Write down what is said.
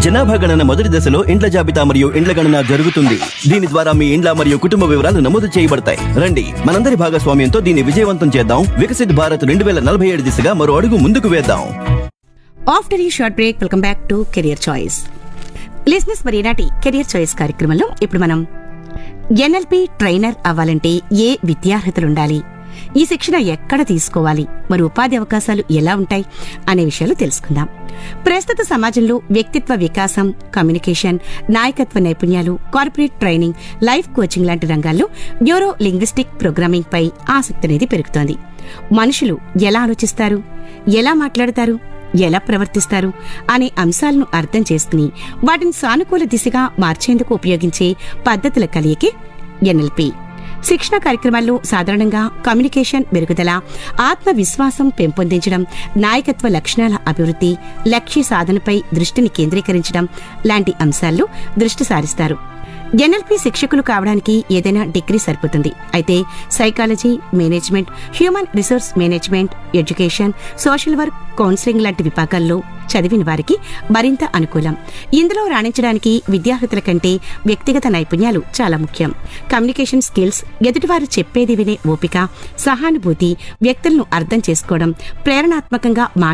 జనాభా గణన మొదటి దశలో ఇండ్ల జాబితా మరియు ఇండ్ల గణన జరుగుతుంది దీని ద్వారా మీ ఇండ్ల మరియు కుటుంబ వివరాలు నమోదు చేయబడతాయి రండి మనందరి భాగస్వామ్యంతో దీన్ని విజయవంతం చేద్దాం వికసిత్ భారత్ రెండు వేల నలభై ఏడు దిశగా మరో అడుగు ముందుకు వేద్దాం ఆఫ్టర్ ఈ short break welcome back to career choice listeners మరి ఈనాటి కెరియర్ చాయిస్ కార్యక్రమంలో ఇప్పుడు మనం ఎన్ఎల్పి ట్రైనర్ అవ్వాలంటే ఏ విద్యార్హతలు ఉండాలి ఈ శిక్షణ ఎక్కడ తీసుకోవాలి మరి ఉపాధి అవకాశాలు ఎలా ఉంటాయి అనే విషయాలు తెలుసుకుందాం ప్రస్తుత సమాజంలో వ్యక్తిత్వ వికాసం కమ్యూనికేషన్ నాయకత్వ నైపుణ్యాలు కార్పొరేట్ ట్రైనింగ్ లైఫ్ కోచింగ్ లాంటి రంగాల్లో న్యూరో లింగ్విస్టిక్ ప్రోగ్రామింగ్ పై ఆసక్తి అనేది పెరుగుతోంది మనుషులు ఎలా ఆలోచిస్తారు ఎలా మాట్లాడతారు ఎలా ప్రవర్తిస్తారు అనే అంశాలను అర్థం చేసుకుని వాటిని సానుకూల దిశగా మార్చేందుకు ఉపయోగించే పద్ధతుల కలియకే ఎన్ఎల్పి శిక్షణ కార్యక్రమాల్లో సాధారణంగా కమ్యూనికేషన్ మెరుగుదల ఆత్మవిశ్వాసం పెంపొందించడం నాయకత్వ లక్షణాల అభివృద్ధి లక్ష్య సాధనపై దృష్టిని కేంద్రీకరించడం లాంటి అంశాల్లో దృష్టి సారిస్తారు ఎన్ఎల్పి శిక్షకులు కావడానికి ఏదైనా డిగ్రీ సరిపోతుంది అయితే psychology management human resource management education social work counselling లాంటి విభాగాల్లో చదివిన వారికి మరింత అనుకూలం ఇందులో రాణించడానికి విద్యార్థుల కంటే వ్యక్తిగత నైపుణ్యాలు చాలా ముఖ్యం కమ్యూనికేషన్ స్కిల్స్ ఎదుటివారు చెప్పేది వినే ఓపిక సహానుభూతి వ్యక్తులను అర్థం చేసుకోవడం ప్రేరణాత్మకంగా